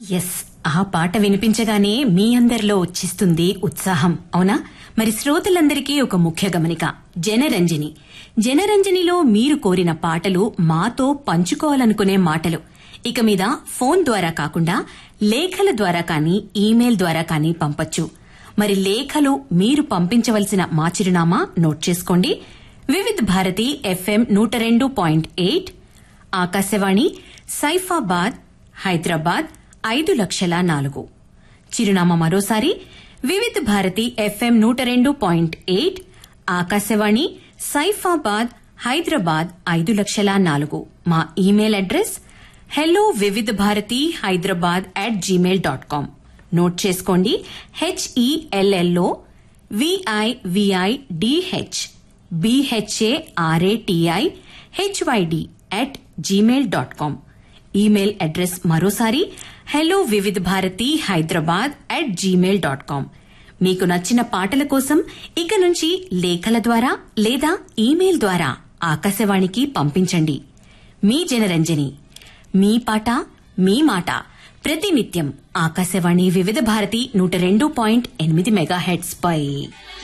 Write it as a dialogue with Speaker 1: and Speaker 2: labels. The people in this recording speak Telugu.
Speaker 1: ఎస్ ఆ పాట వినిపించగానే మీ అందరిలో వచ్చిస్తుంది ఉత్సాహం అవునా మరి శ్రోతలందరికీ ఒక ముఖ్య గమనిక జనరంజని జనరంజనిలో మీరు కోరిన పాటలు మాతో పంచుకోవాలనుకునే మాటలు ఇక మీద ఫోన్ ద్వారా కాకుండా లేఖల ద్వారా కానీ ఈమెయిల్ ద్వారా కానీ పంపొచ్చు మరి లేఖలు మీరు పంపించవలసిన మా చిరునామా నోట్ చేసుకోండి వివిధ్ భారతి ఎఫ్ఎం నూట రెండు పాయింట్ ఎయిట్ ఆకాశవాణి సైఫాబాద్ హైదరాబాద్ ఐదు లక్షల నాలుగు చిరునామా మరోసారి వివిధ భారతి ఎఫ్ఎం నూట రెండు పాయింట్ ఎయిట్ ఆకాశవాణి సైఫాబాద్ హైదరాబాద్ ఐదు లక్షల నాలుగు మా ఇమెయిల్ అడ్రస్ హెలో వివిధ Bharati Hyderabad at Gmail dot com note చేసుకోండి HELLO విఐవిఐ DH BHARATI HYD at Gmail dot com email address మరోసారి హెలో వివిధ Bharati Hyderabad at Gmail dot com మీకు నచ్చిన పాటల కోసం ఇక నుంచి లేఖల ద్వారా లేదా ఈమెయిల్ ద్వారా ఆకాశవాణికి పంపించండి మీ జనరంజని మీ పాట మీ మాట ప్రతినిత్యం ఆకాశవాణి వివిధ భారతి నూట రెండు పాయింట్ ఎనిమిది మెగాహెట్స్ పై